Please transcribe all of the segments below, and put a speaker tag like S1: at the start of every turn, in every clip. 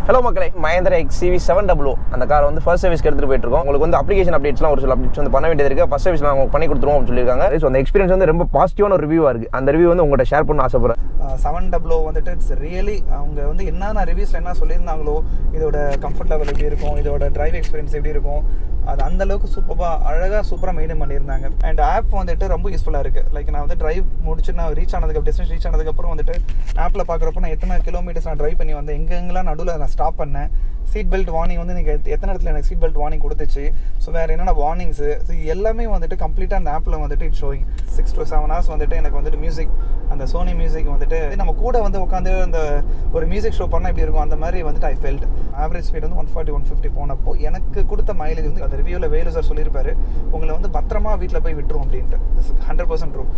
S1: hello மக்களே Mahindra X UV seven double அந்த காரை வந்து ஃபர்ஸ்ட் சர்வீஸ்க்கு எடுத்துட்டு போயிட்டு இருக்கோம் உங்களுக்கு வந்து அப்ளிகேஷன் அப்டேட்ஸ்லாம் ஒரு சில அப்டேட்ஸ் வந்து பண்ண வேண்டியது இருக்கு ஃபர்ஸ்ட் சர்வீஸ் நாங்கள் பண்ணி கொடுத்துருவோம் அப்படின்னு சொல்லியிருக்காங்க ஸோ அந்த எக்ஸ்பீரியன்ஸ் வந்து ரொம்ப பாசிட்டிவான ஒரு ரிவ்யூவாக இருக்கு அந்த ரிவ்யூ வந்து உங்கள்கிட்ட ஷேர் பண்ண ஆசைப்படுறேன்
S2: செவன் டபுளோ வந்துட்டு இட்ஸ் ரியலி அவங்க வந்து என்னென்ன ரிவ்யூஸில் என்ன சொல்லியிருந்தாங்களோ இதோட கம்ஃபர்ட் லெவல் எப்படி இருக்கும் இதோட டிரைவ் எக்ஸ்பீரியன்ஸ் எப்படி இருக்கும் அது அந்த அளவுக்கு சூப்பராக அழகாக சூப்பராக மெயின்டைன் பண்ணியிருந்தாங்க அண்ட் ஆப் வந்துட்டு ரொம்ப யூஸ்ஃபுல்லாக இருக்குது லைக் நான் வந்து டிரைவ் முடிச்சு நான் ரீச் ஆனதுக்கு டெஸ்டினேஷன் ரீச் ஆனதுக்கப்புறம் வந்துட்டு ஆப்பில் பார்க்குறப்ப நான் எத்தனை கிலோமீட்டர்ஸ் நான் டிரைவ் பண்ணி வந்தேன் எங்கெங்கெல்லாம் நடுவில் நான் ஸ்டாப் பண்ணேன் சீட் பெல்ட் வார்னிங் வந்து நீங்கள் எத்தனை இடத்துல எனக்கு சீட் பெல்ட் வார்னிங் கொடுத்துச்சு ஸோ வேறு என்னென்ன வார்னிங்ஸு ஸோ எல்லாமே வந்துட்டு கம்ப்ளீட்டாக அந்த ஆப்பில் வந்துட்டு it showing six to seven hours வந்துட்டு எனக்கு வந்துட்டு மியூசிக் அந்த சோனி மியூசிக் வந்துட்டு நம்ம கூட வந்து உட்காந்து அந்த ஒரு மியூசிக் ஷோ பண்ணால் எப்படி இருக்கும் அந்த மாதிரி வந்துட்டு ஐ ஃபெல்ட் ஆவரேஜ் ஸ்பீட் வந்து ஒன் ஃபார்ட்டி ஒன் ஃபிஃப்டி போனப்போ எனக்கு கொடுத்த மைலேஜ் வந்து அந்த ரிவ்யூவில் வேலு சார் சொல்லியிருப்பாரு உங்களை வந்து பத்திரமா வீட்டில் போய் விட்டுரும் அப்படின்ட்டு ஹண்ட்ரட் பர்சன்ட் ட்ரூ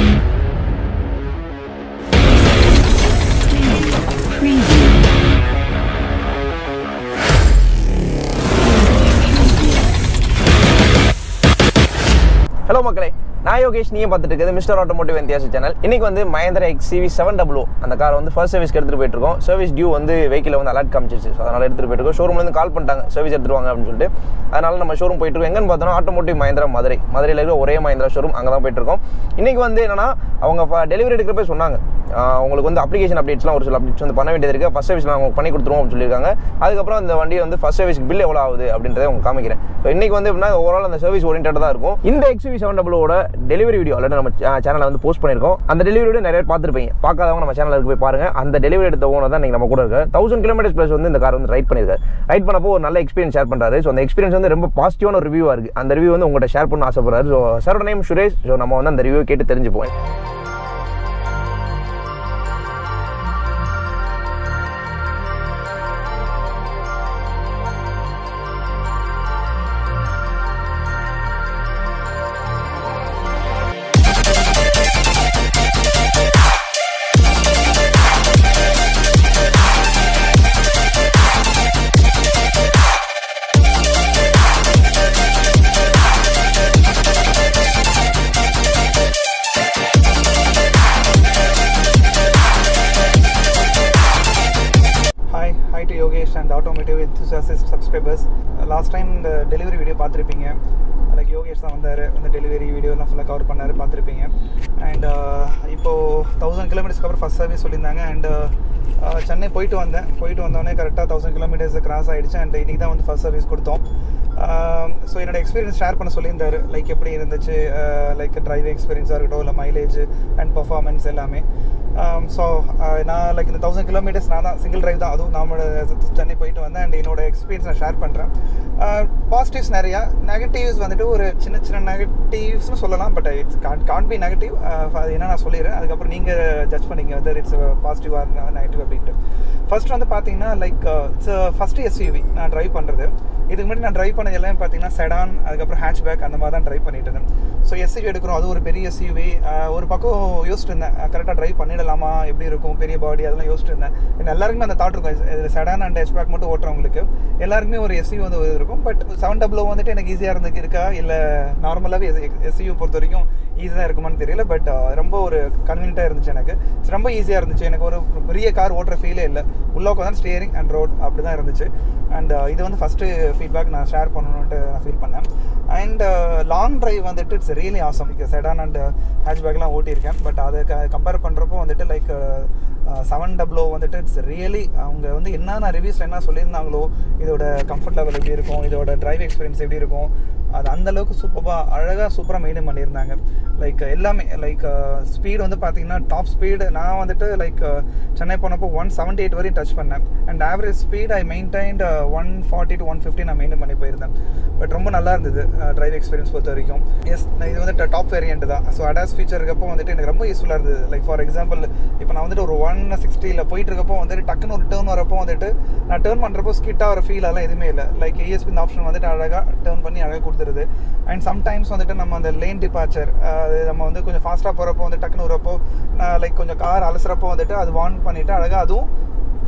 S1: ஹலோ மக்களே நான் யோகேஷ் நீங்க பார்த்துட்டு இருக்குது மிஸ்டர் ஆட்டோமோட்டிவ் எந்தியாசி சேனல் இன்னைக்கு வந்து Mahindra X UV seven double அந்த கார் வந்து ஃபர்ஸ்ட் சர்வீஸ்க்கு எடுத்துட்டு போயிட்டு இருக்கோம் சர்வீஸ் டியூ வந்து வெஹிக்கில் வந்து அலர்ட் காமிச்சிருச்சு ஸோ அதனால எடுத்துட்டு போயிட்டு இருக்கோம் ஷோரூம்லேருந்து கால் பண்ணிட்டாங்க சர்வீஸ் எடுத்துட்டு வாங்க அப்படின்னு சொல்லிட்டு அதனால நம்ம ஷோரூம் போயிட்டு இருக்கோம் எங்கன்னு பார்த்தோம்னா ஆட்டோமோட்டிவ் மஹேந்திரா மதுரை மதுரையில் இருக்கிற ஒரே மஹேந்திரா ஷோரூம் அங்கே தான் போயிட்டு இருக்கோம் இன்னைக்கு வந்து என்னன்னா அவங்க டெலிவரி எடுக்கிறப்ப சொன்னாங்க ஆஹ் உங்களுக்கு வந்து அப்ளிகேஷன் அப்டேட்ஸ்லாம் ஒரு சில அப்டேட்ஸ் வந்து பண்ண வேண்டியது இருக்குது ஃபஸ்ட் சர்வீஸ் நாங்கள் பண்ணி கொடுத்துருவோம் அப்படின்னு சொல்லியிருக்காங்க அதுக்கப்புறம் அந்த வண்டியை வந்து ஃபஸ்ட் சர்வீஸ்க்கு பில் எவ்வளோ ஆகுது அப்படின்றத உங்களுக்கு காமிக்கிறேன் ஸோ இன்னைக்கு வந்து எப்படின்னா ஓவரால் அந்த சர்வீஸ் ஓரியன்டாக தான் இருக்கும் இந்த எக்ஸ்வி செவன் டபுளோட டெலிவரி வீடியோ ஆல்ரெடி நம்ம சேனலில் வந்து போஸ்ட் பண்ணியிருக்கோம் அந்த டெலிவரி வீடியோ நிறைய பேர் பார்த்துருப்பீங்க பார்க்காதவங்க நம்ம சேனலுக்கு போய் பாருங்க அந்த டெலிவரி எடுத்த ஓனர் தான் நீங்கள் நம்ம கூட இருக்க தௌசண்ட் கிலோமீட்டர்ஸ் ப்ளஸ் வந்து இந்த கார் வந்து ரைட் பண்ணியிருக்காரு ரைட் பண்ணப்போ ஒரு நல்ல எக்ஸ்பீரியன்ஸ் ஷேர் பண்ணுறாரு ஸோ அந்த எக்ஸ்பீரியன்ஸ் வந்து ரொம்ப பாசிட்டிவான ஒரு ரிவ்யூவாக இருக்குது அந்த ரிவ்யூ வந்து உங்கள்கிட்ட ஷேர் பண்ண ஆசைப்படுறாரு ஸோ சாரோட நேம் சுரேஷ் ஸோ நம்ம வந்து அந்த ரிவ்யூ கேட்டு தெரிஞ்சுப்போம்
S2: hi hi to Yogesh and automotive enthusiast subscribers last time இந்த டெலிவரி வீடியோ பார்த்துருப்பீங்க லைக் யோகேஷ் தான் வந்தார் அந்த டெலிவரி வீடியோலாம் ஃபுல்லாக கவர் பண்ணார் பார்த்துருப்பீங்க அண்ட் இப்போது தௌசண்ட் கிலோமீட்டர்ஸ்க்கு அப்புறம் ஃபஸ்ட் சர்வீஸ் சொல்லியிருந்தாங்க அண்ட் சென்னை போயிட்டு வந்தேன் போயிட்டு வந்தோடனே கரெக்டாக தௌசண்ட் கிலோமீட்டர்ஸ் கிராஸ் ஆகிடுச்சு அண்ட் இன்றைக்கி தான் வந்து ஃபஸ்ட் சர்வீஸ் கொடுத்தோம் ஸோ என்னோட எக்ஸ்பீரியன்ஸ் ஷேர் பண்ண சொல்லியிருந்தாரு லைக் எப்படி இருந்துச்சு லைக் டிரைவிங் எக்ஸ்பீரியன்ஸாக இருக்கட்டும் இல்லை மைலேஜ் அண்ட் பர்ஃபார்மன்ஸ் எல்லாமே ஸோ நான் லைக் இந்த தௌசண்ட் கிலோமீட்டர்ஸ் நான் தான் சிங்கிள் டிரைவ் தான் அதுவும் நம்மளோட சென்னை போயிட்டு வந்தேன் அண்ட் என்னோட எக்ஸ்பீரியன்ஸ் நான் ஷேர் பண்ணுறேன் பாசிட்டிவ்ஸ் நிறையா நெகட்டிவ்ஸ் வந்துட்டு ஒரு சின்ன சின்ன நெகட்டிவ்ஸ்னு சொல்லலாம் but it's can can be negative அது என்ன நான் சொல்லிடுறேன் அதுக்கப்புறம் நீங்கள் ஜட்ஜ் பண்ணிங்க whether it's positive or negative அப்படின்ட்டு ஃபர்ஸ்ட் வந்து பார்த்தீங்கன்னா லைக் இட்ஸ் ஃபஸ்ட்டு எஸ்யூவி நான் ட்ரைவ் பண்ணுறது இதுக்கு முன்னாடி நான் ட்ரைவ் பண்ணது எல்லாமே பார்த்தீங்கன்னா செடான் அதுக்கப்புறம் ஹேட்ச்பேக் அந்த மாதிரி தான் ட்ரைவ் பண்ணிட்டு இருந்தேன் ஸோ எஸ்யூவி எடுக்கிறோம் அது ஒரு பெரிய எஸ்யூவி ஒரு பக்கம் யோசிச்சுட்டு இருந்தேன் கரெக்டாக ட்ரைவ் பண்ணிடலாமா எப்படி இருக்கும் பெரிய பாடி அதெல்லாம் யோசிச்சுட்டு இருந்தேன் ஏன்னா எல்லாருக்குமே அந்த தாட் இருக்கும் இதில் செடான் அண்ட் ஹேட்ச்பேக் மட்டும் ஓட்டுறவங்களுக்கு எல்லாருக்குமே ஒரு எஸ்யூ வந்து ஒரு இருக்கும் பட் செவன் டபுள் வந்துட்டு எனக்கு ஈஸியாக இருந்துக்கு இருக்கா இல்லை நார்மலாகவே எஸ்யூ பொறுத்த வரைக்கும் ஈஸியாக இருக்குமான்னு தெரியல பட் ரொம்ப ஒரு கன்வீனியண்ட்டாக இருந்துச்சு எனக்கு ரொம்ப ஈஸியாக இருந்துச்சு எனக்கு ஒரு பெரிய கார் ஓட்டுற ஃபீலே இல்லை உள்ள உட்காந்து ஸ்டியரிங் அண்ட் ரோட் அப்படி தான் இருந்துச்சு அண்ட் இது வந்து ஃபஸ்ட்டு ஃபீட்பேக் நான் ஷேர் பண்ணணுன்ட்டு நான் ஃபீல் பண்ணேன் அண்ட் லாங் டிரைவ் வந்துட்டு it's really awesome sedan and ஹேட்ச்பேக்லாம் ஓட்டியிருக்கேன் பட் அதை கம்பேர் பண்ணுறப்போ வந்துட்டு லைக் செவன் டபுளோ வந்துட்டு இட்ஸ் ரியலி அவங்க வந்து என்னென்ன ரிவ்யூஸில் என்ன சொல்லியிருந்தாங்களோ இதோட கம்ஃபர்ட் லெவல் எப்படி இருக்கும் இதோட டிரைவ் எக்ஸ்பீரியன்ஸ் எப்படி இருக்கும் அது அந்த அளவுக்கு சூப்பராக அழகாக சூப்பராக மெயின்டைன் பண்ணியிருந்தாங்க லைக் எல்லாமே லைக் ஸ்பீடு வந்து பார்த்தீங்கன்னா டாப் ஸ்பீடு நான் வந்துட்டு லைக் சென்னை போனப்போ ஒன் செவன்ட்டி எயிட் வரையும் டச் பண்ணேன் and average speed I maintained one forty to one fifty நான் மெயின்டைன் பண்ணி போயிருந்தேன் பட் ரொம்ப நல்லா இருந்தது டிரைவ் எக்ஸ்பீரியன்ஸ் பொறுத்த வரைக்கும் எஸ் இது வந்து டாப் வேரியண்ட் தான் ஸோ அடாஸ் ஃபீச்சர் இருக்கப்போ வந்துட்டு எனக்கு ரொம்ப யூஸ்ஃபுல்லாக இருந்தது லைக் ஃபார் எக்ஸாம்பிள் இப்போ நான் வந்துட்டு ஒரு ஒன் சிக்ஸ்டியில் போயிட்டு இருக்கப்போ வந்துட்டு டக்குன்னு ஒரு டேர்ன் வரப்போ வந்துட்டு நான் டேர்ன் பண்ணுறப்போ ஸ்கிட்டாக ஒரு ஃபீல் அதெல்லாம் எதுவுமே இல்லை லைக் ஏஎஸ்பி இந்த ஆப்ஷன் வந்துட்டு அழகாக டேர்ன் பண்ணி அழகாக கொடுத்துருது அண்ட் சம்டைம்ஸ் வந்துட்டு நம்ம அந்த லேன் டிபார்ச்சர் அது நம்ம வந்து கொஞ்சம் ஃபாஸ்ட்டாக போகிறப்போ வந்து டக்குன்னு வரப்போ லைக் கொஞ்சம் கார் அலசுறப்போ வந்துட்டு அது வார்ன் பண்ணிவிட்டு அழகாக அதுவும்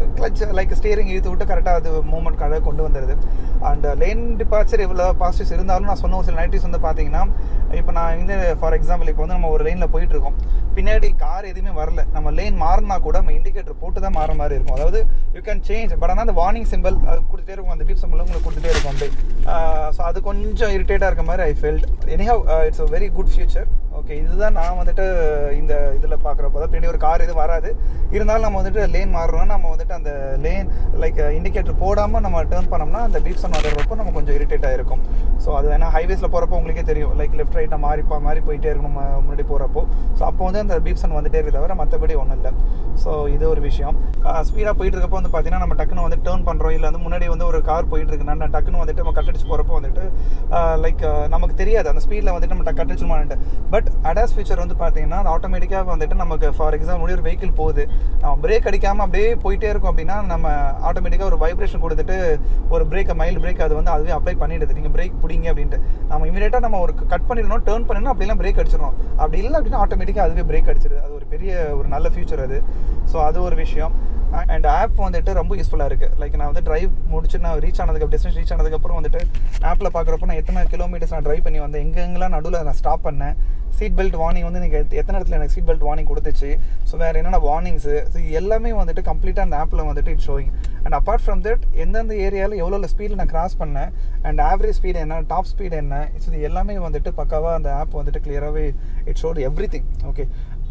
S2: கிளச் லைக் ஸ்டியரிங் இழுத்து விட்டு கரெக்டாக அது மூவ்மெண்ட் கரெக்டாக கொண்டு வந்துடுது அண்ட் லேன் டிபார்ச்சர் இவ்வளோ பாசிட்டிவ்ஸ் இருந்தாலும் நான் சொன்ன ஒரு சில நைட்டிஸ் வந்து பார்த்தீங்கன்னா இப்போ நான் வந்து ஃபார் எக்ஸாம்பிள் இப்போ வந்து நம்ம ஒரு லேனில் போயிட்டு இருக்கோம் பின்னாடி கார் எதுவுமே வரல நம்ம லேன் மாறினா கூட நம்ம இண்டிகேட்டர் போட்டு தான் மாற மாதிரி இருக்கும் அதாவது யூ கேன் சேஞ்ச் பட் ஆனால் அந்த வார்னிங் சிம்பிள் அது கொடுத்துட்டே இருக்கும் அந்த டிப் சிம்பிள் உங்களுக்கு கொடுத்துட்டே இருக்கும் அப்படியே ஸோ அது கொஞ்சம் இரிட்டேட்டாக இருக்க மாதிரி I felt anyhow it's a very good future okay இதுதான் நான் வந்துட்டு இந்த இதில் பார்க்குறப்போ தான் பின்னாடி ஒரு கார் எதுவும் வராது இருந்தாலும் நம்ம வந்துட்டு லேன் மாறுறோம்னா நம்ம வந்துட்டு அந்த லேன் லைக் இண்டிகேட்டர் போடாமல் நம்ம டேர்ன் பண்ணோம்னா அந்த டீப்ஸன் வர்றப்போ நம்ம கொஞ்சம் இரிட்டேட் ஆகிருக்கும் ஸோ அது ஏன்னா ஹைவேஸில் போகிறப்போ உங்களுக்கே தெரியும் லைக் லெஃப்ட் ரைட்டாக மாறி பா- மாறி போயிட்டே இருக்கணும் நம்ம முன்னாடி போகிறப்போ ஸோ அப்போ வந்து அந்த பீப்சன் வந்துட்டே இருக்கு தவிர மற்றபடி ஒன்றும் இல்லை ஸோ இது ஒரு விஷயம் ஸ்பீடாக போயிட்டு இருக்கப்போ வந்து பார்த்தீங்கன்னா நம்ம டக்குன்னு வந்து டேர்ன் பண்ணுறோம் இல்லை வந்து முன்னாடி வந்து ஒரு கார் போயிட்டு இருக்குன்னா நான் டக்குன்னு வந்துட்டு நம்ம கட்டடிச்சு போகிறப்போ வந்துட்டு லைக் நமக்கு தெரியாது அந்த ஸ்பீடில் வந்துட்டு நம்ம கட்டடிச்சுமான்ட்டு பட் அடாஸ் ஃபீச்சர் வந்து பார்த்தீங்கன்னா அது ஆட்டோமேட்டிக்காக வந்துட்டு நமக்கு ஃபார் எக்ஸாம்பிள் ஒரு வெஹிக்கிள் போகுது நம்ம பிரேக் அடிக்காமல் அப்படியே போயிட்டே இருக்கும் அப்படின்னா நம்ம ஆட்டோமேட்டிக்காக ஒரு வைப்ரேஷன் கொடுத்துட்டு ஒரு பிரேக் மைல்டு பிரேக் அது வந்து அதுவே அப்ளை பண்ணிடுது நீங்கள் பிரேக் பிடிங்க அப்படின்ட்டு நம்ம இமீடியட்டாக நம்ம ஒரு கட் பண்ணிடணும் டேர்ன் பண்ணிடணும் அப்படிலாம் பிரேக் அடிச்சிடணும் அப்படி இல்லை அப்படின்னா ஆட்டோமேட்டிக்காக அதுவே பிரேக் அடிச்சிடுது அது ஒரு பெரிய ஒரு நல்ல ஃபியூச்சர் அது ஸோ அது ஒரு விஷயம் அண்ட் ஆப் வந்துட்டு ரொம்ப யூஸ்ஃபுல்லாக இருக்குது லைக் நான் வந்து டிரைவ் முடிச்சு நான் ரீச் ஆனதுக்கு டெஸ்டினேஷன் ரீச் ஆனதுக்கப்புறம் வந்துட்டு ஆப்பில் பார்க்குறப்போ நான் எத்தனை கிலோமீட்டர்ஸ் நான் ட்ரைவ் பண்ணி வந்தேன் எங்கெங்கெல்லாம் நடுவில் நான் ஸ்டாப் பண்ணேன் சீட் பெல்ட் வார்னிங் வந்து நீங்கள் எத்தனை இடத்துல எனக்கு சீட் பெல்ட் வார்னிங் கொடுத்துச்சு ஸோ வேறு என்னென்ன வார்னிங்ஸு ஸோ எல்லாமே வந்துட்டு கம்ப்ளீட்டாக அந்த ஆப்பில் வந்துட்டு it showing and apart from that எந்தெந்த ஏரியாவில் எவ்வளோ ஸ்பீடில் நான் கிராஸ் பண்ணேன் அண்ட் ஆவரேஜ் ஸ்பீடு என்ன டாப் ஸ்பீடு என்ன ஸோ இது எல்லாமே வந்துட்டு பக்காவாக அந்த ஆப் வந்துட்டு கிளியராகவே it showed everything okay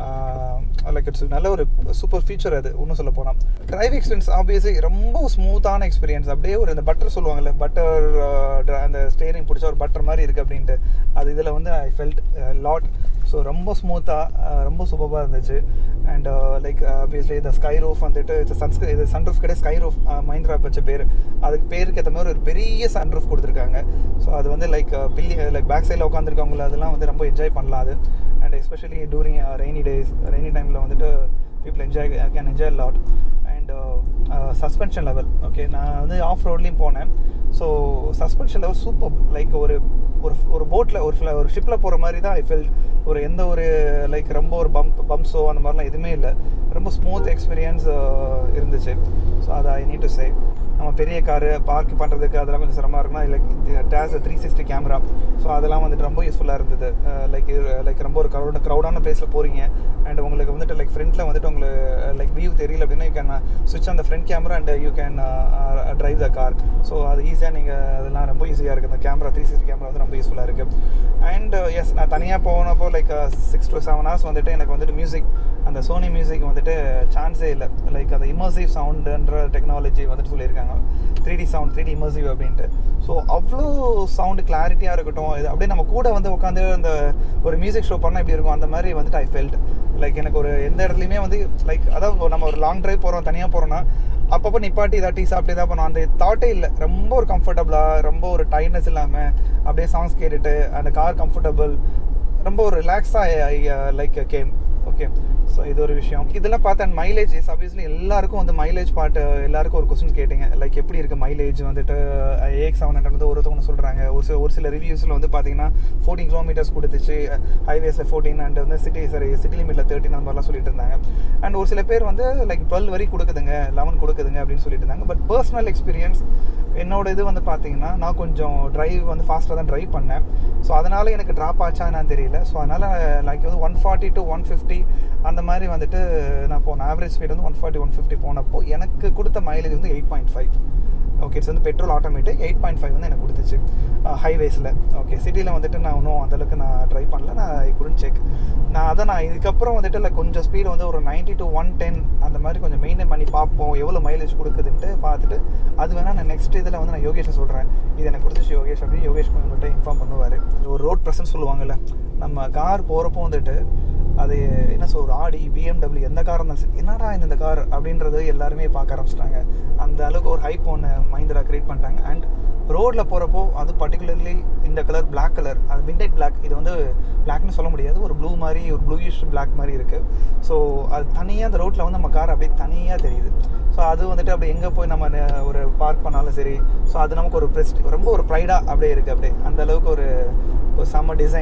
S2: like it's நல்ல ஒரு சூப்பர் ஃபீச்சர் அது இன்னும் சொல்ல போனால் டிரைவ் எக்ஸ்பீரியன்ஸ் ஆப்வியஸ்லி ரொம்ப ஸ்மூத்தான எக்ஸ்பீரியன்ஸ் அப்படியே ஒரு இந்த பட்டர் சொல்லுவாங்கல்ல பட்டர் அந்த ஸ்டேரிங் பிடிச்ச ஒரு பட்டர் மாதிரி இருக்குது அப்படின்ட்டு அது இதில் வந்து ஐ ஃபெல்ட் லாட் ஸோ ரொம்ப ஸ்மூத்தாக ரொம்ப சூப்பராக இருந்துச்சு அண்ட் லைக் ஆப்வியஸ்லி இந்த ஸ்கை ரோஃப் வந்துட்டு சன்ஸ்க் இது சன்ரூஃப் கிடையாது ஸ்கை ரோஃப் மஹிந்திரா வச்ச பேர் அதுக்கு பேருக்கு ஏற்ற மாதிரி ஒரு பெரிய சன்ரூஃப் கொடுத்துருக்காங்க ஸோ அது வந்து லைக் பில்லி லைக் பேக் சைடில் உட்காந்துருக்கவங்கள அதெல்லாம் வந்து ரொம்ப என்ஜாய் பண்ணலாம் அது and especially during rainy days rainy டைமில் வந்துட்டு people enjoy can enjoy lot and suspension level okay நான் வந்து ஆஃப் ரோட்லேயும் போனேன் so suspension level super like ஒரு ஒரு ஒரு போட்டில் ஒரு ஃப்ள- ஒரு ஷிப்பில் போகிற மாதிரி தான் ஐ ஃபெல் ஒரு எந்த ஒரு லைக் ரொம்ப ஒரு பம்ப் பம்ப்ஸோ அந்த மாதிரிலாம் எதுவுமே இல்லை ரொம்ப ஸ்மூத் எக்ஸ்பீரியன்ஸ் இருந்துச்சு ஸோ அதை ஐ நீட் டு சே நம்ம பெரிய காரு பார்க் பண்ணுறதுக்கு அதெல்லாம் கொஞ்சம் சிரமமாக இருக்குன்னா like days three sixty camera so அதெல்லாம் வந்துட்டு ரொம்ப யூஸ்ஃபுல்லாக இருந்தது லைக் லைக் ரொம்ப ஒரு க்ரௌட் க்ரௌடான பிளேஸில் போகிறீங்க அண்ட் உங்களுக்கு வந்துட்டு லைக் ஃப்ரண்ட்டில் வந்துட்டு உங்களுக்கு லைக் வியூ தெரியல அப்படின்னா யூ கேன் சுவிட்ச் அந்த front camera and you can drive the car so அது ஈஸியாக நீங்கள் அதெல்லாம் ரொம்ப ஈஸியாக இருக்குது அந்த கேமரா த்ரீ சிக்ஸ்டி கேமரா வந்து ரொம்ப யூஸ்ஃபுல்லாக இருக்குது அண்ட் எஸ் நான் தனியாக போனப்போ like six to seven hours வந்துட்டு எனக்கு வந்துட்டு மியூசிக் அந்த சோனி மியூசிக் வந்துட்டு சான்ஸே இல்லை லைக் அந்த இமர்சிவ் சவுண்டுன்ற டெக்னாலஜி வந்துட்டு சொல்லியிருக்காங்க three D sound three D immersive அப்படின்ட்டு ஸோ அவ்வளோ சவுண்டு கிளாரிட்டியாக இருக்கட்டும் இது அப்படியே நம்ம கூட வந்து உட்காந்து அந்த ஒரு மியூசிக் ஷோ பண்ணால் எப்படி இருக்கும் அந்த மாதிரி வந்துட்டு ஐ ஃபெல்ட் லைக் எனக்கு ஒரு எந்த இடத்துலையுமே வந்து லைக் அதாவது நம்ம ஒரு லாங் டிரைவ் போகிறோம் தனியாக போகிறோம்னா அப்பப்போ நிப்பாட்டி இதாக டீ சாப்பிட்டு தான் பண்ணுவோம் அந்த தாட்டே இல்லை ரொம்ப ஒரு கம்ஃபர்டபுளாக ரொம்ப ஒரு டைட்னஸ் இல்லாமல் அப்படியே சாங்ஸ் கேட்டுட்டு அந்த கார் கம்ஃபர்டபுள் ரொம்ப ஒரு ரிலாக்ஸாக லைக் கேம் ஓகே ஸோ இது ஒரு விஷயம் இதெல்லாம் பார்த்தேன் மைலேஜ் இஸ் ஆப்வியஸ்லி எல்லாருக்கும் வந்து மைலேஜ் பாட்டு எல்லாருக்கும் ஒரு கொஸ்டின் கேட்டிங்க லைக் எப்படி இருக்குது மைலேஜ் வந்துட்டு ஏஎக்ஸ் செவன் ஹண்ட்ரட் வந்து ஒருத்தவங்க சொல்கிறாங்க ஒரு சில ஒரு சில ரிவ்யூஸில் வந்து பார்த்தீங்கன்னா ஃபோர்டீன் கிலோமீட்டர்ஸ் கொடுத்துச்சு ஹைவேஸில் ஃபோர்டீன் அண்ட் வந்து சிட்டி சரி சிட்டி லிமிட்டில் தேர்ட்டின் அந்த மாதிரிலாம் சொல்லிட்டு இருந்தாங்க அண்ட் ஒரு சில பேர் வந்து லைக் டுவெல் வரை கொடுக்குதுங்க லெவன் கொடுக்குதுங்க அப்படின்னு சொல்லிட்டு இருந்தாங்க பட் பர்சனல் எக்ஸ்பீரியன்ஸ் என்னோட இது வந்து பார்த்தீங்கன்னா நான் கொஞ்சம் டிரைவ் வந்து ஃபாஸ்ட்டாக தான் டிரைவ் பண்ணேன் ஸோ அதனால் எனக்கு ட்ராப் ஆச்சா என்னன்னு தெரியல ஸோ அதனால் லைக் வந்து one forty to one fifty அந்த மாதிரி வந்துட்டு நான் போனேன் ஆவரேஜ் ஸ்பீட் வந்து ஒன் ஃபார்ட்டி ஒன் ஃபிஃப்டி போனப்போ எனக்கு கொடுத்த மைலேஜ் வந்து eight point five okay it's வந்து petrol automatic eight point five வந்து எனக்கு கொடுத்துச்சு ஹைவேஸில் ஓகே சிட்டியில் வந்துட்டு நான் இன்னும் அந்தளவுக்கு நான் ட்ரை பண்ணல நான் ஐ குடன் செக் நான் அதை நான் இதுக்கப்புறம் வந்துட்டு இல்லை கொஞ்சம் ஸ்பீடு வந்து ஒரு 90 டு ஒன் டென் அந்த மாதிரி கொஞ்சம் மெயின்டைன் பண்ணி பார்ப்போம் எவ்வளோ மைலேஜ் கொடுக்குதுன்ட்டு பார்த்துட்டு அது வேணால் நான் நெக்ஸ்ட் இதில் வந்து நான் யோகேஷை சொல்கிறேன் இது எனக்கு கொடுத்துச்சு யோகேஷ் அப்படின்னு யோகேஷ் உங்கள்கிட்ட இன்ஃபார்ம் பண்ணுவார் ஒரு ரோட் ப்ரெசன்ஸ் சொல்லுவாங்கல்ல நம்ம கார் போகிறப்போ வந்துட்டு அது என்ன சொல் ஒரு ஆடி பிஎம்டபிள்யூ எந்த கார் இருந்தாலும் சரி என்னடா இந்த இந்த கார் அப்படின்றது எல்லாருமே பார்க்க ஆரம்பிச்சிட்டாங்க அந்த அளவுக்கு ஒரு ஹைப் ஒன்று மைந்திரா கிரியேட் பண்ணிட்டாங்க அண்ட் ரோட்டில் போகிறப்போ அது பர்டிகுலர்லி இந்த கலர் Black கலர் அது மின்டைட் Black இது வந்து பிளாக்னு சொல்ல முடியாது ஒரு ப்ளூ மாதிரி ஒரு ப்ளூயிஷ் Black மாதிரி இருக்குது ஸோ அது தனியாக அந்த ரோட்டில் வந்து நம்ம கார் அப்படியே தனியாக தெரியுது ஸோ அது வந்துட்டு அப்படி எங்கே போய் நம்ம ந- ஒரு பார்க் பண்ணாலும் சரி ஸோ அது நமக்கு ஒரு ப்ரெஸ்ட் ரொம்ப ஒரு ப்ரைடாக அப்படியே இருக்குது அப்படியே அந்த அளவுக்கு ஒரு ஒரு செம்ம டிசைன்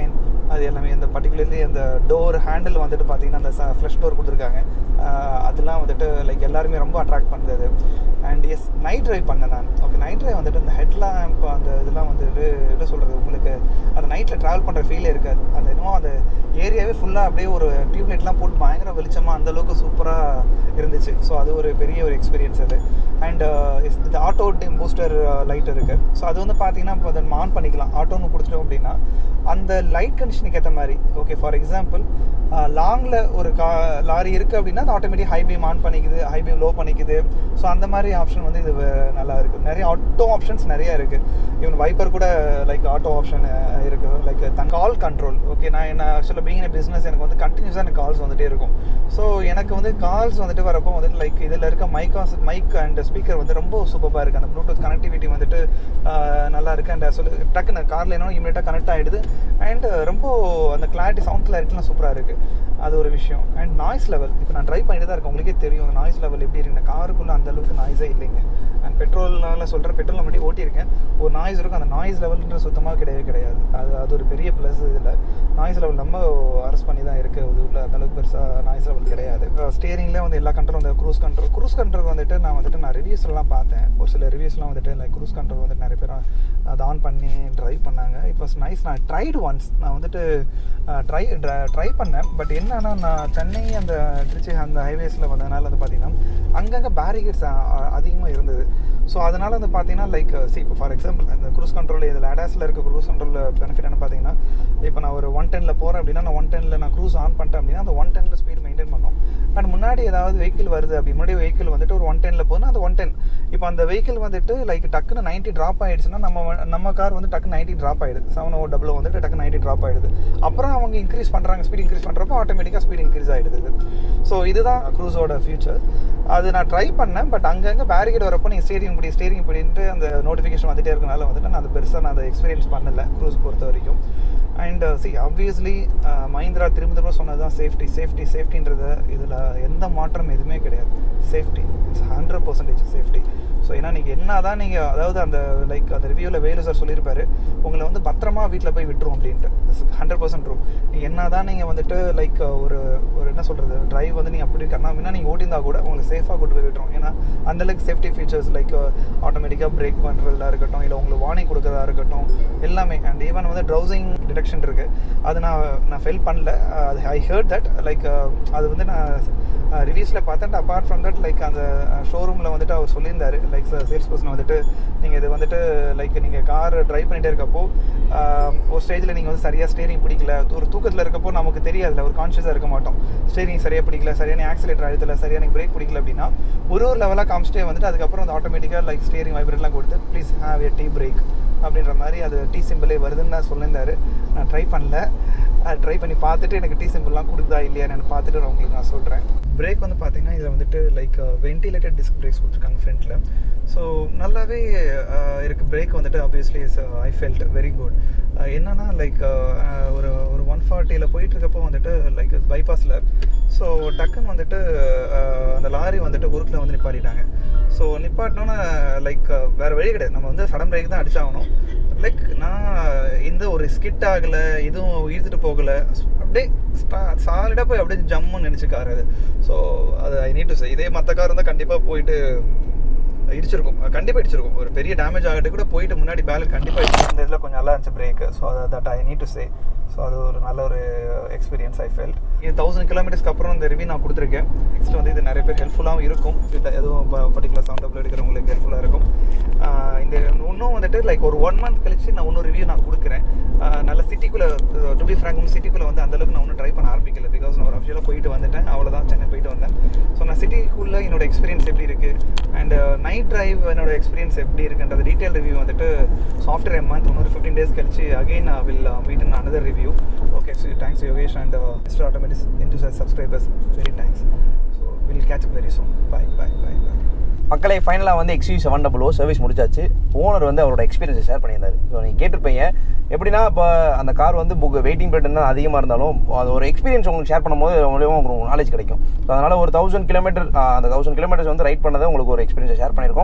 S2: அது எல்லாமே இந்த பர்டிகுலர்லி அந்த டோர் ஹேண்டில் வந்துட்டு பார்த்தீங்கன்னா அந்த ஃப்ளஷ் டோர் கொடுத்துருக்காங்க ஆஹ் அதெல்லாம் வந்துட்டு லைக் எல்லாருமே ரொம்ப அட்ராக்ட் பண்ணுறது அண்ட் எஸ் நைட் ட்ரைவ் பண்ணேன் நான் ஓகே நைட் ட்ரைவ் வந்துட்டு இந்த ஹெட்லாம்ப் அந்த இதெல்லாம் வந்துட்டு என்ன சொல்கிறது உங்களுக்கு அந்த நைட்டில் ட்ராவல் பண்ணுற ஃபீலே இருக்காது அந்த இன்னும் அந்த ஏரியாவே ஃபுல்லாக அப்படியே ஒரு டியூப் லைட்லாம் போட்டு பயங்கர வெளிச்சமாக அந்த அளவுக்கு சூப்பராக இருந்துச்சு ஸோ அது ஒரு பெரிய ஒரு எக்ஸ்பீரியன்ஸ் அது அண்ட் இது ஆட்டோ டிம் பூஸ்டர் லைட் இருக்குது ஸோ அது வந்து பார்த்தீங்கன்னா இப்போ அதை ஆன் பண்ணிக்கலாம் ஆட்டோன்னு கொடுத்துட்டோம் அப்படின்னா அந்த லைட் கண்டிஷனுக்கு ஏற்ற மாதிரி ஓகே ஃபார் எக்ஸாம்பிள் லாங்கில் ஒரு கா லாரி இருக்குது அப்படின்னா அது ஆட்டோமேட்டிக் ஹை பீம் ஆன் பண்ணிக்குது ஹை பீம் லோ பண்ணிக்குது ஸோ அந்த மாதிரி ஆப்ஷன் வந்து இது வ- நல்லா இருக்குது நிறைய ஆட்டோ ஆப்ஷன்ஸ் நிறைய இருக்குது ஈவன் வைப்பர் கூட லைக் ஆட்டோ ஆப்ஷன் இருக்குது லைக் தன் கால் கண்ட்ரோல் ஓகே நான் என்ன ஆக்சுவலாக பீங் பிஸ்னஸ் எனக்கு வந்து கண்டினியூஸாக எனக்கு கால்ஸ் வந்துட்டே இருக்கும் ஸோ எனக்கு வந்து கால்ஸ் வந்துட்டு வரப்போ வந்துட்டு லைக் இதில் இருக்க மைக்காஸ் மைக் அண்ட் ஸ்பீக்கர் வந்து ரொம்ப சூப்பராக இருக்குது அந்த ப்ளூடூத் கனெக்டிவிட்டி வந்துட்டு ஆஹ், நல்லா இருக்குது அண்ட் சொல்லு டக்குன்னு காரில் என்ன இமீடியட்டாக கனெக்ட் ஆகிடுது அண்ட் ரொம்ப அந்த கிளாரிட்டி சவுண்ட் கிளாரிட்டிலாம் சூப்பராக இருக்குது அது ஒரு விஷயம் அண்ட் நாய்ஸ் லெவல் இப்போ நான் ட்ரை பண்ணிட்டு தான் இருக்கேன் உங்களுக்கே தெரியும் அந்த நாய்ஸ் லெவல் எப்படி இருக்கு காருக்குள்ளே அந்த அளவுக்கு நாய்ஸே இல்லைங்க அண்ட் பெட்ரோல்னால சொல்கிறேன் பெட்ரோல் மட்டும் ஓட்டியிருக்கேன் ஒரு நாய்ஸ் இருக்கும் அந்த நாய்ஸ் லெவல்ன்ற சுத்தமாக கிடையவே கிடையாது அது அது ஒரு பெரிய ப்ளஸ் இதில் நாய்ஸ் லெவல் நம்ம அரெஸ்ட் பண்ணி தான் இருக்குது இது உள்ள அந்த அளவுக்கு பெருசாக நாய்ஸ் லெவல் கிடையாது ஸ்டேரிங்கில் வந்து எல்லா கண்ட்ரோல் வந்து க்ரூஸ் கண்ட்ரோல் க்ரூஸ் கண்ட்ரோல் வந்துட்டு நான் வந்துட்டு நான் ரிவ்யூஸ்லாம் பார்த்தேன் ஒரு சில ரிவ்யூஸ்லாம் வந்துட்டு லைக் க்ரூஸ் கண்ட்ரோல் வந்துட்டு நிறைய பேர் அதை ஆன் பண்ணி ட்ரைவ் பண்ணாங்க இட் வாஸ் நைஸ் நான் ட்ரைடு ஒன்ஸ் நான் வந்துட்டு ட்ரை ட்ரை பண்ணேன் பட் என்னன்னா நான் சென்னை அந்த திருச்சி அந்த ஹைவேஸில் வந்ததுனால வந்து பார்த்தீங்கன்னா அங்கங்கே பேரிகேட்ஸ் அதிகமாக இருந்தது ஸோ அதனால் வந்து பார்த்தீங்கன்னா லைக் சி இப்போ ஃபார் எக்ஸாம்பிள் இந்த க்ரூஸ் கண்ட்ரோல் இதில் அடாஸில் இருக்க க்ரூஸ் கண்ட்ரோல் பெனிஃபிட் என்ன பார்த்தீங்கன்னா இப்போ நான் ஒரு ஒன் டெனில் போகிறேன் அப்படின்னா நான் ஒன் டெனில் நான் க்ரூஸ் ஆன் பண்ணிட்டேன் அப்படின்னா அந்த ஒன் டெனில் ஸ்பீட் மெயின்டைன் பண்ணோம் அண்ட் முன்னாடி ஏதாவது வெஹிக்கிள் வருது அப்படி முன்னாடி வெஹிக்கிள் வந்துட்டு ஒரு ஒன் டெனில் போகுதுன்னா அது ஒன் டென் இப்போ அந்த வெஹிக்கிள் வந்துட்டு லைக் டக்குன்னு நைன்ட்டி ட்ராப் ஆயிடுச்சுன்னா நம்ம வ- நம்ம கார் வந்து டக்கு நைன்ட்டி ட்ராப் ஆயிடுது செவன் ஓ டபுள் வந்துட்டு டக்கு நைன்ட்டி ட்ராப் ஆயிடுது அப்புறம் அவங்க இன்க்ரீஸ் பண்ணுறாங்க ஸ்பீட் இன்க்ரீஸ் பண்ணுறப்போ ஆட்டோமேட்டிக்காக ஸ்பீட் இன்க்ரீஸ் ஆகிடுது ஸோ இதுதான் க்ரூஸோட ஃபியூச்சர் அது நான் ட்ரை பண்ணேன் பட் அங்கங்கே பேரிகேட் வரப்போ நீங்கள் ஸ்டேரிங் இப்படி ஸ்டேரிங் இப்படின்ட்டு அந்த நோட்டிஃபிகேஷன் வந்துட்டே இருக்கனால வந்துட்டு நான் அதை பெருசாக நான் அதை எக்ஸ்பீரியன்ஸ் பண்ணல க்ரூஸ் பொறுத்த வரைக்கும் அண்ட் சி ஆப்வியஸ்லி மஹிந்திரா திரும்ப திரும்ப சொன்னது தான் சேஃப்டி சேஃப்டி சேஃப்டின்றது இதில் எந்த மாற்றம் எதுவுமே கிடையாது safety it's hundred percentage safety so ஏன்னா நீங்கள் என்ன தான் நீங்கள் அதாவது அந்த லைக் அந்த ரிவ்யூவில் வேலு சார் சொல்லியிருப்பாரு உங்களை வந்து பத்திரமா வீட்டில் போய் விட்டுரும் அப்படின்ட்டு ஹண்ட்ரட் பர்சன்ட் ட்ரூ நீங்கள் என்ன தான் நீங்கள் வந்துட்டு லைக் ஒரு ஒரு என்ன சொல்கிறது டிரைவ் வந்து நீங்கள் அப்படி கண்ணாமின்னா நீங்கள் ஓட்டியிருந்தா கூட உங்களை சேஃபாக கொண்டு போய் விட்டுரும் ஏன்னா அந்தளவுக்கு சேஃப்டி ஃபீச்சர்ஸ் லைக் ஆட்டோமேட்டிக்காக பிரேக் பண்ணுறதா இருக்கட்டும் இல்லை உங்களுக்கு வார்னிங் கொடுக்கறதா இருக்கட்டும் எல்லாமே அண்ட் ஈவன் வந்து ட்ரௌசிங் டிடெக்ஷன் இருக்குது அது நான் நான் ஃபெல் பண்ணல அது ஐ ஹர்ட் தட் லைக் அது வந்து நான் ரிவ்யூஸில் பார்த்தேன் அப்பார்ட் ஃப்ரம் தட் லைக் அந்த ஷோரூமில் வந்துட்டு அவர் சொல்லியிருந்தாரு லைக் சேல்ஸ் பர்சன் வந்துட்டு நீங்கள் இது வந்துட்டு லைக் நீங்கள் கார் ட்ரைவ் பண்ணிட்டே இருக்கப்போ ஆஹ், ஒரு ஸ்டேஜில் நீங்கள் வந்து சரியாக ஸ்டேரிங் பிடிக்கல ஒரு தூக்கத்தில் இருக்கப்போ நமக்கு தெரியாதுல ஒரு கான்ஷியஸாக இருக்க மாட்டோம் ஸ்டேரிங் சரியாக பிடிக்கல சரியான ஆக்சிலேட்டர் அழுத்தல சரியான பிரேக் பிடிக்கல அப்படின்னா ஒரு ஒரு லெவலாக காமிச்சிட்டே வந்துட்டு அதுக்கப்புறம் அந்த ஆட்டோமேட்டிக்காக லைக் ஸ்டேரிங் வைப்ரேட்லாம் கொடுத்து please have a tea break அப்படின்ற மாதிரி அது டீ சிம்பிளே வருதுன்னு நான் சொல்லியிருந்தாரு நான் ட்ரை பண்ணல ட்ரை பண்ணி பார்த்துட்டு எனக்கு டீ சிம்பிள்லாம் கொடுக்குதா இல்லையான்னு எனக்கு பார்த்துட்டு நான் உங்களுக்கு நான் சொல்கிறேன் பிரேக் வந்து பார்த்தீங்கன்னா இதில் வந்துட்டு லைக் வென்டிலேட்டட் டிஸ்க் பிரேக்ஸ் கொடுத்துருக்காங்க ஃப்ரண்ட்டில் ஸோ நல்லாவே அஹ், இருக்கு பிரேக் வந்துட்டு obviously is I felt very good என்னன்னா லைக் ஒரு ஒரு ஒன் ஃபார்ட்டியில் போயிட்டு இருக்கப்போ வந்துட்டு லைக் பைபாஸில் ஸோ டக்குன்னு வந்துட்டு அஹ், அந்த லாரி வந்துட்டு குறுக்கில் வந்து நிப்பாட்டிட்டாங்க ஸோ நிப்பாட்டினோன்னா லைக் வேறு வழி கிடையாது நம்ம வந்து சடன் பிரேக் தான் அடிச்சாகணும் லைக் நான் இந்த ஒரு ஸ்கிட் ஆகலை இதுவும் இழுத்துட்டு போகலை அப்படியே சாலிடாக போய் அப்படியே ஜம்முன்னு நினச்சிக்காரு அது ஸோ அது ஐ நீட் டு சே இதே மற்ற கார் இருந்தால் கண்டிப்பாக போயிட்டு இடிச்சிருக்கும் கண்டிப்பாக இடிச்சிருக்கும் ஒரு பெரிய டேமேஜ் ஆகிட்டு கூட போயிட்டு முன்னாடி பேலட் கண்டிப்பாக இடிச்சிருக்கும் இந்த இதில் கொஞ்சம் நல்லா இருந்துச்சு பிரேக் ஸோ அதை that I need to say so அது ஒரு நல்ல ஒரு எக்ஸ்பீரியன்ஸ் ஐ ஃபெல்ட் இது தௌசண்ட் கிலோமீட்டர்ஸ்க்கு அப்புறம் இந்த ரிவ்யூ நான் கொடுத்துருக்கேன் நெக்ஸ்ட் வந்து இது நிறைய பேர் ஹெல்ப்ஃபுல்லாகவும் இருக்கும் இது எதுவும் பர்டிகுலர் சவுண்ட் அப்ல எடுக்கிறவங்களுக்கு ஹெல்ப்ஃபுல்லாக இருக்கும் ஆஹ் இந்த இன்னும் வந்துட்டு லைக் ஒரு ஒன் மந்த் கழிச்சு நான் இன்னொரு ரிவ்யூ நான் கொடுக்குறேன் ஆஹ் நல்ல சிட்டிக்குள்ளே டு பி ஃப்ராங்க் இன்னும் சிட்டிக்குள்ளே வந்து அந்தளவுக்கு நான் ஒன்றும் ட்ரை பண்ண ஆரம்பிக்கல பிகாஸ் நான் ஒரு அஃபிஷியலாக போயிட்டு வந்துட்டேன் அவ்வளோதான் சென்னை போயிட்டு வந்தேன் ஸோ நான் சிட்டிக்குள்ளே என்னோட எக்ஸ்பீரியன்ஸ் எப்படி இருக்குது அண்ட் நைட் டிரைவ் என்னோட எக்ஸ்பீரியன்ஸ் எப்படி இருக்குன்றது டீட்டெயில் ரிவ்யூ வந்துட்டு சாஃப்ட்வேர் எம் மந்த் இன்னொரு ஃபிஃப்டீன் டேஸ் கழிச்சு again will meet in another review okay so thanks Yogesh and mister automatics into subscribers very thanks so will catch very soon bye bye bye bye
S1: மக்களே ஃபைனலாக வந்து XU seven double O service முடிச்சாச்சு owner வந்து அவரோட எக்ஸ்பீரியன்ஸை share பண்ணியிருந்தாரு so நீங்கள் கேட்டிருப்பீங்க எப்படின்னா இப்போ அந்த கார் வந்து புக் வெயிட்டிங் பீரியட் இருந்தால் அதிகமாக இருந்தாலும் அது ஒரு எக்ஸ்பீரியன்ஸ் உங்களுக்கு ஷேர் பண்ணும்போது மூலியமாக உங்களுக்கு நாலேஜ் கிடைக்கும் ஸோ அதனால் ஒரு தௌசண்ட் கிலோமீட்டர் அந்த தௌசண்ட் கிலோமீட்டர்ஸ் வந்து ரைட் பண்ணதை உங்களுக்கு ஒரு எக்ஸ்பீரியன்ஸை ஷேர் பண்ணியிருக்கோம்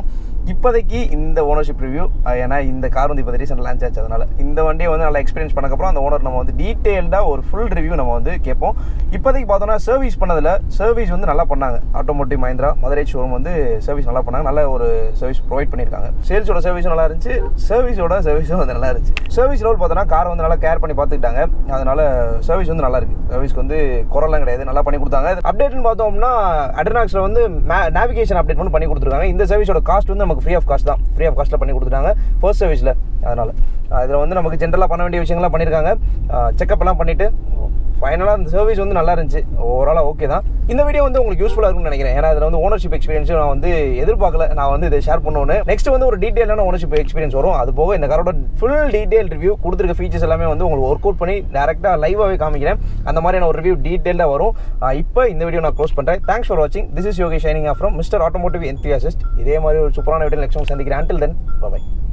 S1: இப்போதைக்கு இந்த ஓனர்ஷிப் ரிவ்யூ ஏன்னா இந்த கார் வந்து இப்போ ரீசெண்ட் லான்ச் ஆச்சு அதனால இந்த வண்டியை வந்து நல்லா எக்ஸ்பீரியன்ஸ் பண்ணக்கப்புறம் அந்த ஓனர் நம்ம வந்து டீட்டெயில்டாக ஒரு ஃபுல் ரிவ்யூ நம்ம வந்து கேட்போம் இப்போதைக்கு பார்த்தோம்னா சர்வீஸ் பண்ணதில் சர்வீஸ் வந்து நல்லா பண்ணாங்க ஆட்டோமோட்டிவ் மஹிந்திரா மதுரை ஷோரூம் வந்து சர்வீஸ் நல்லா பண்ணாங்க நல்ல ஒரு சர்வீஸ் ப்ரொவைட் பண்ணியிருக்காங்க சேல்ஸோட சர்வீஸும் நல்லா இருந்துச்சு சர்வீஸோட சர்வீஸும் வந்து நல்லா இருந்துச்சு சர்வீஸ் லெவல் பார்த்தோன்னா கார் வந்து நல்லா கேர் பண்ணி பார்த்துக்கிட்டாங்க அதனால சர்வீஸ் வந்து நல்லா இருக்கு சர்வீஸ்க்கு வந்து குறலாம் கிடையாது நல்லா பண்ணி கொடுத்தாங்க அப்டேட்னு பார்த்தோம்னா அட்ரனாக்ஸில் வந்து நேவிகேஷன் அப்டேட் வந்து பண்ணி கொடுத்துருக்காங்க இந்த சர்வீஸோட காஸ்ட் வந்து நமக்கு ஃப்ரீ ஆஃப் காஸ்ட் தான் ஃப்ரீ ஆஃப் காஸ்ட்டில் பண்ணி கொடுத்துட்டாங்க ஃபர்ஸ்ட் சர்வீஸில் அதனால் இதில் வந்து நமக்கு ஜென்ரலாக பண்ண வேண்டிய விஷயங்கள்லாம் பண்ணியிருக்காங்க செக்அப் எல்லாம் பண்ணிவிட்டு ஃபைனலாக அந்த சர்வீஸ் வந்து நல்லா இருந்துச்சு ஓவராலாக ஓகே தான் இந்த வீடியோ வந்து உங்களுக்கு யூஸ்ஃபுல்லாக இருக்கும்னு நினைக்கிறேன் ஏன்னா இதில் வந்து ஓனர்ஷிப் எக்ஸ்பீரியன்ஸும் நான் வந்து எதிர்பார்க்கல நான் வந்து இதை ஷேர் பண்ணுவேன் நெக்ஸ்ட் வந்து ஒரு டீட்டெயிலான ஓனர்ஷிப் எக்ஸ்பீரியன்ஸ் வரும் அது போக இந்த காரோட ஃபுல் டீட்டெயில் ரிவ்யூ கொடுத்துருக்க ஃபீச்சர்ஸ் எல்லாமே வந்து உங்களுக்கு ஒர்க் அவுட் பண்ணி டேரெக்டாக லைவாகவே காமிக்கிறேன் அந்த மாதிரியான ஒரு ரிவ்யூ டீட்டெயிலாக வரும் இப்போ இந்த வீடியோ நான் க்ளோஸ் பண்ணுறேன் தேங்க்ஸ் ஃபார் வாட்சிங் this is Yogi signing off from mister automotive enthusiast இதே மாதிரி ஒரு சூப்பரான வீடியோ நெக்ஸ்ட் சந்திக்கிறேன் until then bye bye